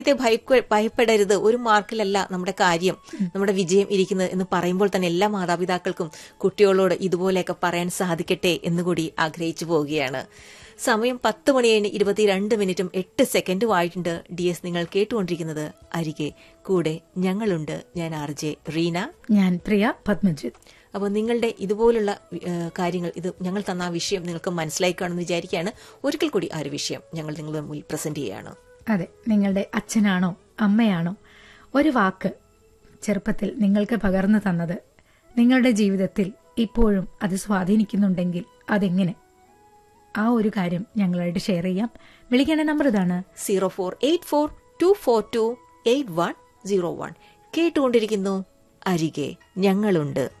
ഇത് ഭയക്ക- ഭയപ്പെടരുത് ഒരു മാർക്കിലല്ല നമ്മുടെ കാര്യം നമ്മുടെ വിജയം ഇരിക്കുന്നത് എന്ന് പറയുമ്പോൾ തന്നെ എല്ലാ മാതാപിതാക്കൾക്കും കുട്ടികളോട് ഇതുപോലെയൊക്കെ പറയാൻ സാധിക്കട്ടെ എന്നുകൂടി ആഗ്രഹിച്ചു പോവുകയാണ് സമയം പത്ത് മണി കഴിഞ്ഞ് ഇരുപത്തിരണ്ട് മിനിറ്റും എട്ട് സെക്കൻഡും ആയിട്ടുണ്ട് ഡി എസ് നിങ്ങൾ കേട്ടുകൊണ്ടിരിക്കുന്നത് അരികെ കൂടെ ഞങ്ങളുണ്ട് ഞാൻ ആർ ജെ റീന ഞാൻ പ്രിയ പത്മജിത്ത് അപ്പോൾ നിങ്ങളുടെ ഇതുപോലുള്ള ഏഹ്, കാര്യങ്ങൾ ഇത് ഞങ്ങൾ തന്ന ആ വിഷയം നിങ്ങൾക്ക് മനസ്സിലായി കാണുമെന്ന് വിചാരിക്കുകയാണ് ഒരിക്കൽ കൂടി ആ ഒരു വിഷയം ഞങ്ങൾ നിങ്ങളുടെ മുന്നിൽ പ്രസന്റ് ചെയ്യുകയാണ് അതെ നിങ്ങളുടെ അച്ഛനാണോ അമ്മയാണോ ഒരു വാക്ക് ചെറുപ്പത്തിൽ നിങ്ങൾക്ക് പകർന്നു തന്നത് നിങ്ങളുടെ ജീവിതത്തിൽ ഇപ്പോഴും അത് സ്വാധീനിക്കുന്നുണ്ടെങ്കിൽ അതെങ്ങനെ ആ ഒരു കാര്യം ഞങ്ങളായിട്ട് ഷെയർ ചെയ്യാം വിളിക്കേണ്ട നമ്പർ ഇതാണ് zero four eight four two four two eight one zero one കേട്ടുകൊണ്ടിരിക്കുന്നു അരികെ ഞങ്ങളുണ്ട്